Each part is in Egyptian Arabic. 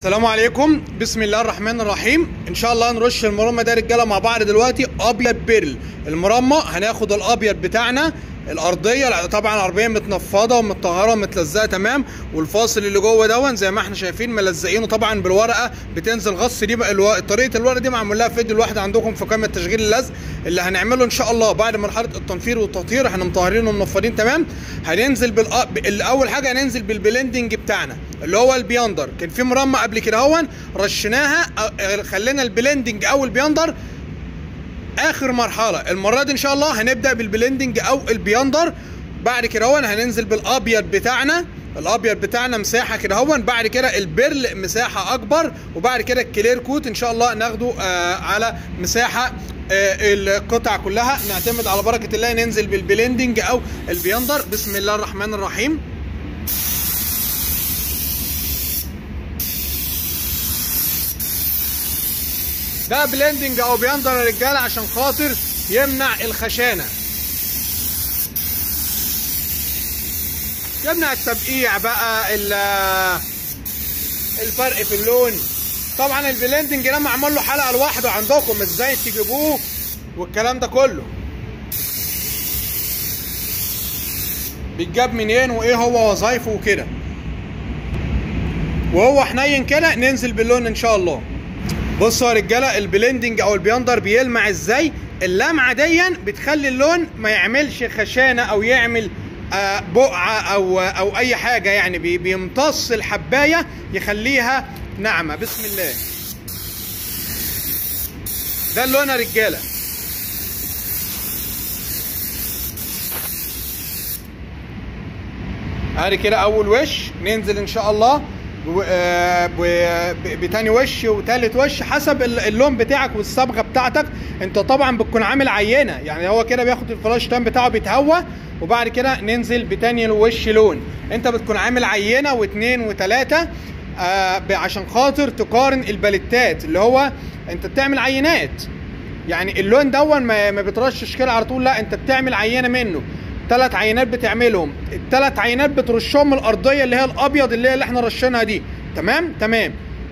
السلام عليكم بسم الله الرحمن الرحيم ان شاء الله نرش المرمى ده رجاله مع بعض دلوقتي ابيض بيرل المرمى هناخد الابيض بتاعنا الارضيه طبعا العربيه متنفضه ومتطهره ومتلزقه تمام والفاصل اللي جوه دون زي ما احنا شايفين ملزقينه طبعا بالورقه بتنزل غص دي بقى الو... طريقه الورقه دي معمول لها فيديو لوحده عندكم في قائمه تشغيل اللزق اللي هنعمله ان شاء الله بعد مرحله التنفير والتطهير احنا مطهرين ومنفضين تمام هننزل بال اول حاجه هننزل بالبلندنج بتاعنا اللي هو البياندر كان في مرمى قبل كده هون رشيناها خلينا البلندنج او البياندر اخر مرحله المره دي ان شاء الله هنبدا بالبلندنج او البياندر بعد كده هون هننزل بالابيض بتاعنا الابيض بتاعنا مساحه كده هون بعد كده البرل مساحه اكبر وبعد كده الكلير كوت ان شاء الله ناخده آه على مساحه آه القطع كلها نعتمد على بركه الله ننزل بالبلندنج او البياندر بسم الله الرحمن الرحيم ده بلندنج او بيندر يا رجاله عشان خاطر يمنع الخشانه يمنع التبقيع بقى الفرق في اللون طبعا البلندنج ده معمول له حلقه لوحده عندكم ازاي تجيبوه والكلام ده كله بيتجاب منين وايه هو وظايفه وكده وهو حنين كده ننزل باللون ان شاء الله بصوا يا رجاله البلندنج او البياندر بيلمع ازاي اللمعه دي بتخلي اللون ما يعملش خشانه او يعمل آه بقعه او او اي حاجه يعني بيمتص الحبايه يخليها ناعمه بسم الله ده اللون يا رجاله ادي كده اول وش ننزل ان شاء الله بتاني وش وتالت وش حسب اللون بتاعك والصبغه بتاعتك انت طبعا بتكون عامل عينه يعني هو كده بياخد الفلاش تايم بتاعه بيتهوى وبعد كده ننزل بتاني وش لون انت بتكون عامل عينه واثنين وثلاثه آه عشان خاطر تقارن الباليتات اللي هو انت بتعمل عينات يعني اللون دون ما, ما بترشش كده على طول لا انت بتعمل عينه منه ثلاث عينات بتعملهم الثلاث عينات بترشهم من الارضيه اللي هي الابيض اللي هي اللي احنا رشينها دي تمام تمام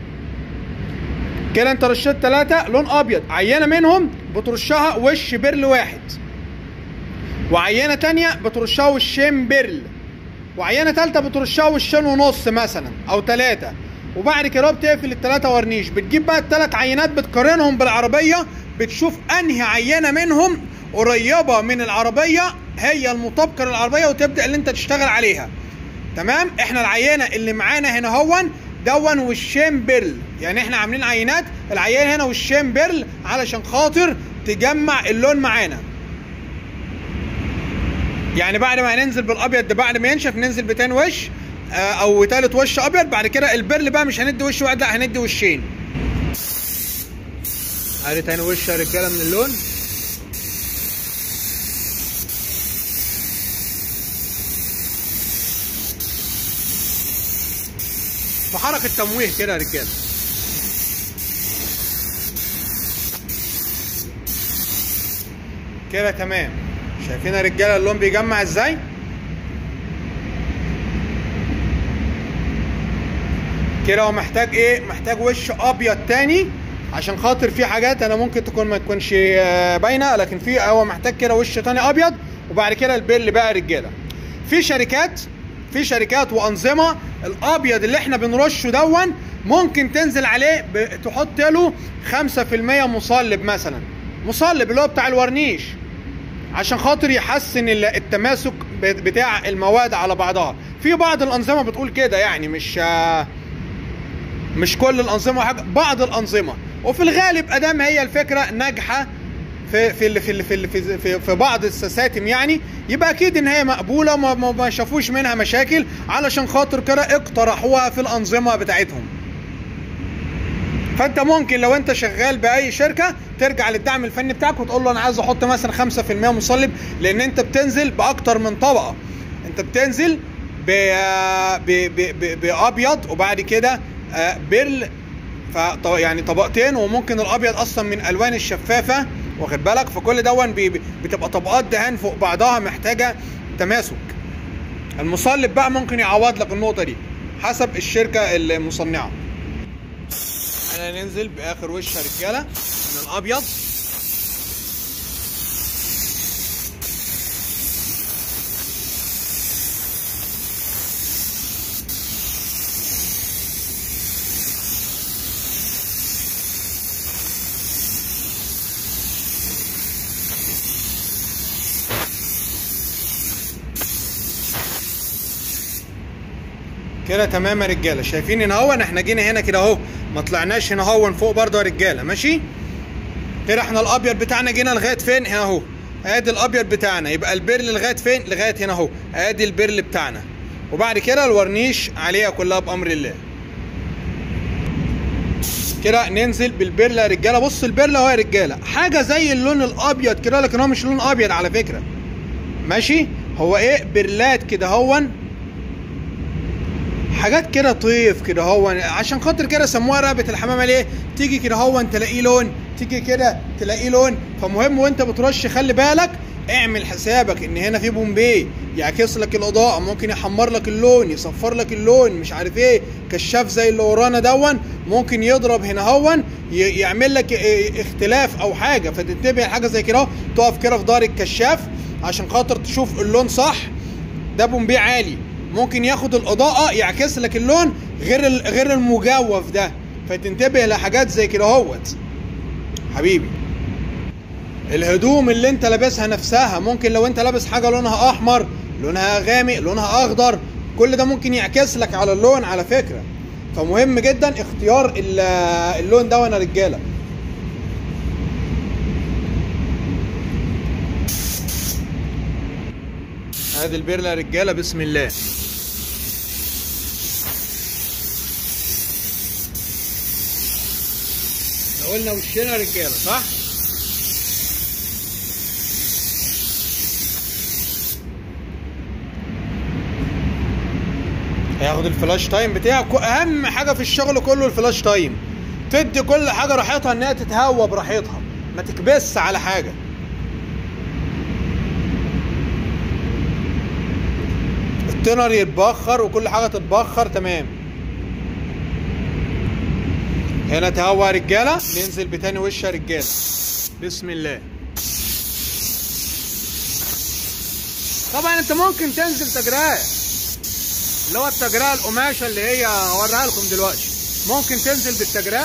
كده انت رشيت ثلاثه لون ابيض عينه منهم بترشها وش برل واحد وعينه تانية بترشها وشين برل وعينه ثالثه بترشها وشين ونص مثلا او ثلاثه وبعد كده بتقفل الثلاثه ورنيش بتجيب بقى الثلاث عينات بتقارنهم بالعربيه بتشوف انهي عينه منهم قريبه من العربيه هي المطابقه للعربيه وتبدا اللي انت تشتغل عليها تمام احنا العينه اللي معانا هنا هون دون وشين بيرل يعني احنا عاملين عينات العينه هنا وشين بيرل علشان خاطر تجمع اللون معانا يعني بعد ما هننزل بالابيض ده بعد ما ينشف ننزل بتاني وش اه او تالت وش ابيض بعد كده البرل بقى مش هندي وش واحد لا هندي وشين ادي تاني وش يا رجاله من اللون في حركة تمويه كده يا رجاله كده تمام شايفين يا رجاله اللون بيجمع ازاي كده هو محتاج ايه محتاج وش ابيض تاني عشان خاطر في حاجات انا ممكن تكون ما تكونش باينه لكن في هو محتاج كده وش تاني ابيض وبعد كده البيل بقى يا رجاله في شركات في شركات وانظمه الابيض اللي احنا بنرشه دون ممكن تنزل عليه تحط له 5% مصلب مثلا مصلب اللي هو بتاع الورنيش عشان خاطر يحسن التماسك بتاع المواد على بعضها في بعض الانظمه بتقول كده يعني مش مش كل الانظمه حاجه بعض الانظمه وفي الغالب ادام هي الفكره ناجحه في في في في في, في, في بعض السساتم يعني يبقى اكيد ان هي مقبوله وما ما شافوش منها مشاكل علشان خاطر كده اقترحوها في الانظمه بتاعتهم فانت ممكن لو انت شغال باي شركه ترجع للدعم الفني بتاعك وتقول له انا عايز احط مثلا 5% مصلب لان انت بتنزل باكتر من طبقه انت بتنزل ب بابيض وبعد كده بيرل ف يعني طبقتين وممكن الابيض اصلا من الوان الشفافه واخد بالك فكل دون بتبقى طبقات دهان فوق بعضها محتاجه تماسك المصلب بقى ممكن يعوض لك النقطه دي حسب الشركه المصنعه احنا ننزل باخر وش يا رجاله من الابيض كده تمام يا رجاله شايفين هنا اهو احنا جينا هنا كده اهو ما طلعناش هنا اهو فوق برضه يا رجاله ماشي كده احنا الابيض بتاعنا جينا لغايه فين هنا اهو ادي الابيض بتاعنا يبقى البرل لغايه فين لغايه هنا اهو ادي البرل بتاعنا وبعد كده الورنيش عليها كلها بامر الله كده ننزل بالبرل يا رجاله بص البرل اهو يا رجاله حاجه زي اللون الابيض كده لكن هو مش لون ابيض على فكره ماشي هو ايه برلات كده هون حاجات كده طيف كده هو عشان خاطر كده سموها رقبه الحمامه ليه تيجي كده هو تلاقيه لون تيجي كده تلاقيه لون فمهم وانت بترش خلي بالك اعمل حسابك ان هنا في بومبي يعكس لك الاضاءه ممكن يحمر لك اللون يصفر لك اللون مش عارف ايه كشاف زي اللي ورانا دون ممكن يضرب هنا هون ي- يعمل لك اه اختلاف او حاجه فتنتبه لحاجه زي كده اهو، تقف كده في ظهر الكشاف عشان خاطر تشوف اللون صح ده بومبي عالي ممكن ياخد الاضاءه يعكس لك اللون غير ال- غير المجوف ده فتنتبه لحاجات زي كده اهوت حبيبي الهدوم اللي انت لابسها نفسها ممكن لو انت لابس حاجه لونها احمر لونها غامق لونها اخضر كل ده ممكن يعكس لك على اللون على فكره فمهم جدا اختيار ال- اللون ده وانا رجاله ادي البرله يا رجاله بسم الله احنا قلنا وشنا رجاله صح هياخد الفلاش تايم بتاعك اهم حاجه في الشغل كله الفلاش تايم تدي كل حاجه راحتها انها تتهوى براحتها ما تكبس على حاجه التنر يتبخر وكل حاجه تتبخر تمام هنا تهوى يا رجاله ننزل بتاني وش يا رجاله بسم الله طبعا انت ممكن تنزل تجراه اللي هو التجراه القماشه اللي هي هوريها لكم دلوقتي ممكن تنزل بالتجراه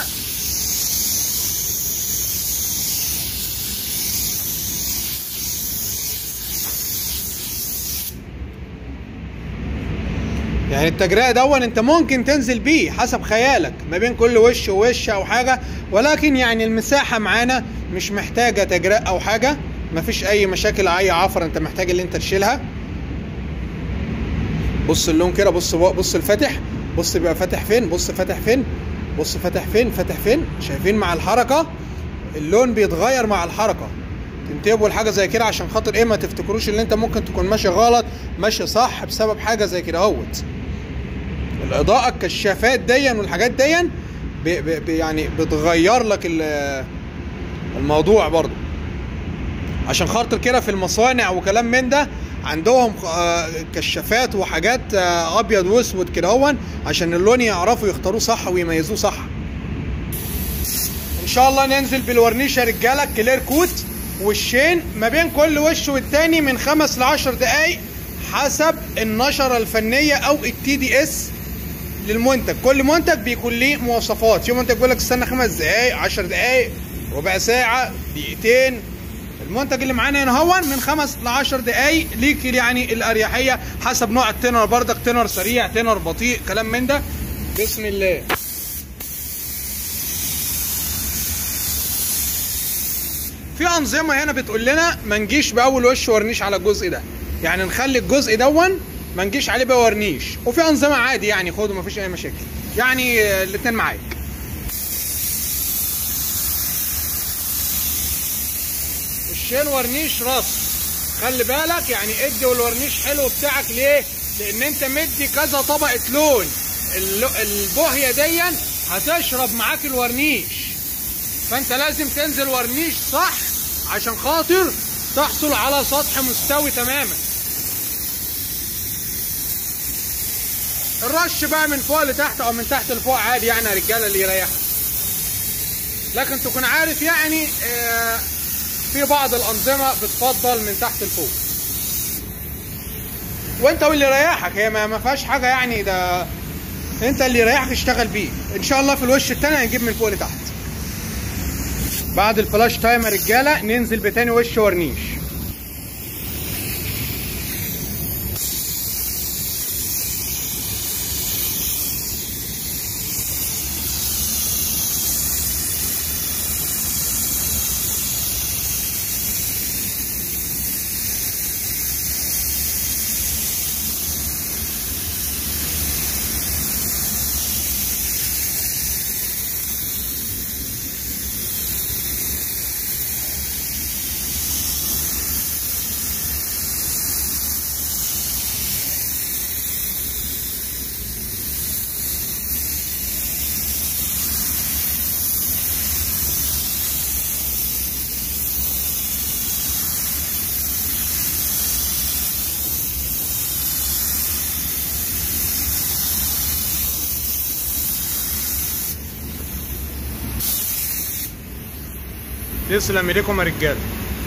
يعني التجرئه دون انت ممكن تنزل بيه حسب خيالك ما بين كل وش ووش او حاجه ولكن يعني المساحه معانا مش محتاجه تجرئه او حاجه مفيش اي مشاكل اي عفر انت محتاج اللي انت تشيلها بص اللون كده بص بص الفاتح بص بيبقى فاتح فين بص فاتح فين بص فاتح فين فاتح فين شايفين مع الحركه اللون بيتغير مع الحركه تنتبهوا لحاجه زي كده عشان خاطر ايه ما تفتكروش ان انت ممكن تكون ماشي غلط ماشي صح بسبب حاجه زي كده اهوت الاضاءه الكشافات دي والحاجات دي بي بي يعني بتغير لك ال- الموضوع برضو عشان خاطر كده في المصانع وكلام من ده عندهم آه، كشافات وحاجات آه، ابيض واسود كده هون عشان اللون يعرفوا يختاروه صح ويميزوه صح ان شاء الله ننزل بالورنيش يا رجاله كلير كوت وشين ما بين كل وش والتاني من خمس لعشر دقايق حسب النشرة الفنية او التي دي اس للمنتج كل منتج بيكون ليه مواصفات في منتج بيقول لك استنى خمس دقايق عشر دقايق ربع ساعة دقيقتين المنتج اللي معانا هنا هون من خمس ل 10 دقايق ليك يعني الاريحيه حسب نوع التنر بردك تنر سريع تنر بطيء كلام من ده بسم الله في انظمه هنا بتقول لنا ما نجيش باول وش ورنيش على الجزء ده يعني نخلي الجزء دون ما نجيش عليه بورنيش وفي انظمه عادي يعني خده ما فيش اي مشاكل يعني آه، الاتنين معاك الشيل ورنيش رص خلي بالك يعني ادي والورنيش حلو بتاعك ليه لان انت مدي كذا طبقه لون اللو- البوهيه دي هتشرب معاك الورنيش فانت لازم تنزل ورنيش صح عشان خاطر تحصل على سطح مستوي تماما الرش بقى من فوق لتحت او من تحت لفوق عادي يعني يا رجاله اللي يريحك لكن تكون عارف يعني آه، في بعض الانظمه بتفضل من تحت لفوق وانت واللي يريحك هي ما ما فيهاش حاجه يعني ده انت اللي يريحك اشتغل بيه ان شاء الله في الوش التاني هنجيب من فوق لتحت بعد الفلاش تايم يا رجاله ننزل بتاني وش ورنيش تسلم ايديكم يا رجاله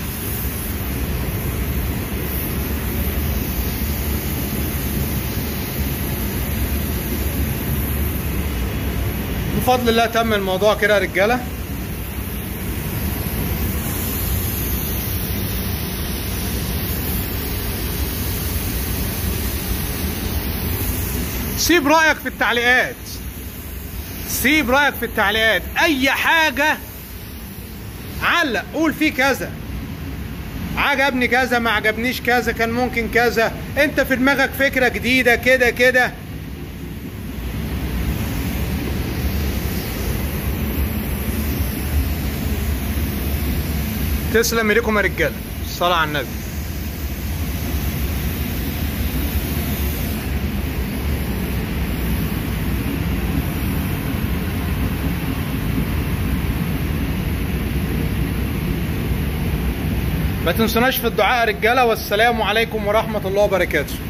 بفضل الله تم الموضوع كده يا رجاله سيب رايك في التعليقات سيب رايك في التعليقات اي حاجه علق قول فيه كذا عجبني كذا ما عجبنيش كذا كان ممكن كذا انت في دماغك فكره جديده كده كده تسلم ايديكم يا رجاله الصلاه على النبي ما تنسوناش في الدعاء يا رجاله والسلام عليكم ورحمه الله وبركاته